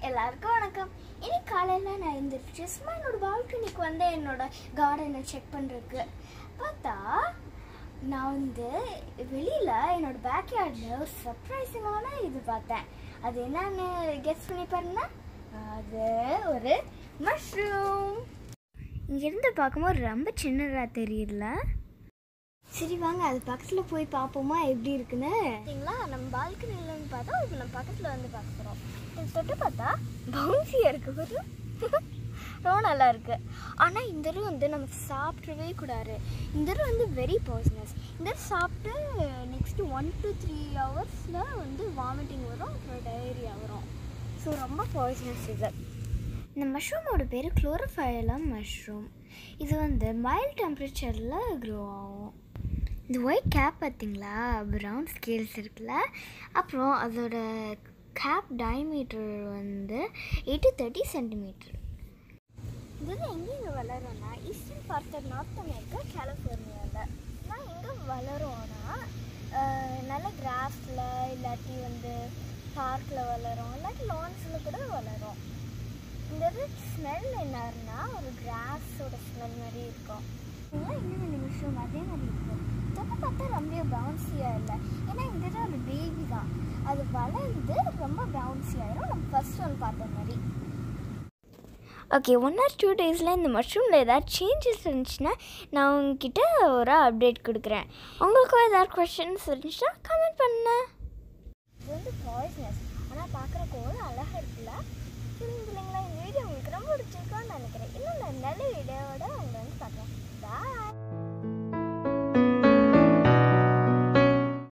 எல்லாருக்கும் வணக்கம் இன்னைக்கு காலையில் நான் எழுந்திரிச்சு சும்மா என்னோட பால்கனிக்கு வந்து என்னோட கார்டனை செக் பண்ணுறதுக்கு பார்த்தா நான் வந்து வெளியில் என்னோட பேக்யார்டில் ஒரு சர்ப்ரைசிங்கான இது பார்த்தேன் அது என்னன்னு கெஸ் பண்ணி பாருங்க அது ஒரு மஷ்ரூம் இங்கேருந்து பார்க்கும்போது ரொம்ப சின்னதாக தெரியல சரி வாங்க அது பக்கத்தில் போய் பார்ப்போமா எப்படி இருக்குன்னு சரிங்களா நம்ம பால்கனிலன்னு பார்த்தா இப்போ நம்ம பக்கத்தில் வந்து பார்க்க போகிறோம் இது தொட்டு பார்த்தா பவுன்சியாக இருக்கு ஒரு ரொம்ப நல்லா இருக்கு ஆனால் இந்த தடவை வந்து நம்ம சாப்பிடவே கூடாது இந்த தடவை வந்து வெரி பாய்சனஸ் இந்த தடவை சாப்பிட்டு நெக்ஸ்ட் ஒன் டு த்ரீ ஹவர்ஸில் வந்து வாமிட்டிங் வரும் அப்புறம் டயரியா வரும் ஸோ ரொம்ப பாய்சனஸ் இது இந்த மஷ்ரூமோட பேர் குளோரோஃபைலம் மஷ்ரூம் இது வந்து மைல்ட் டெம்பரேச்சரில் க்ரோ ஆகும் இந்த ஒயிட் கேப் பார்த்தீங்களா ப்ரௌன் ஸ்கேல்ஸ் இருக்குல்ல அப்புறம் அதோட கேப் டயமீட்டர் வந்து எயிட்டு தேர்ட்டி சென்டிமீட்டர் இது வந்து எங்கெங்க வளரும்னா eastern part of north America கலிஃபோர்னியாவில் நான் எங்கே வளரும்னா அஹ், நல்ல கிராஸில் இல்லாட்டி வந்து பார்க்கில் வளரும் இல்லாட்டி லான்ஸில் கூட வளரும் இந்த இது ஸ்மெல் என்னன்னா ஒரு கிராஸோட ஸ்மெல் மாதிரி இருக்கும் இதெல்லாம் இன்னும் நிமிஷம் அதே மாதிரி இருக்கும் தொட்டு பார்த்தா ரொம்ப பவுன்சியாக இல்லை ஏன்னா இந்த இது ஒரு பேபி தான் அது வளர்ந்து ரொம்ப பவுன்சி ஆயிரும் நம்ம ஃபர்ஸ்ட் ஒன் பார்த்த மாதிரி ஓகே ஒன் ஆர் டூ டேஸில் இந்த மஷ்ரூமில் ஏதாவது சேஞ்சஸ் இருந்துச்சுன்னா நான் உங்ககிட்ட ஒரு அப்டேட் கொடுக்குறேன் உங்களுக்கும் ஏதாவது கொஷின்ஸ் இருந்துச்சுன்னா கமெண்ட் பண்ண இது வந்து பாய்ஸ்னஸ் ஆனால் பார்க்குறக்கு ஒரு அழகாக இருக்குல்ல புரியுது இல்லைங்களா இந்த வீடியோ உங்களுக்கு ரொம்ப பிடிச்சிருக்கோன்னு நினைக்கிறேன் இன்னும் நான் நல்ல வீடியோவோட உங்களை வந்து பார்க்குறேன் பாய்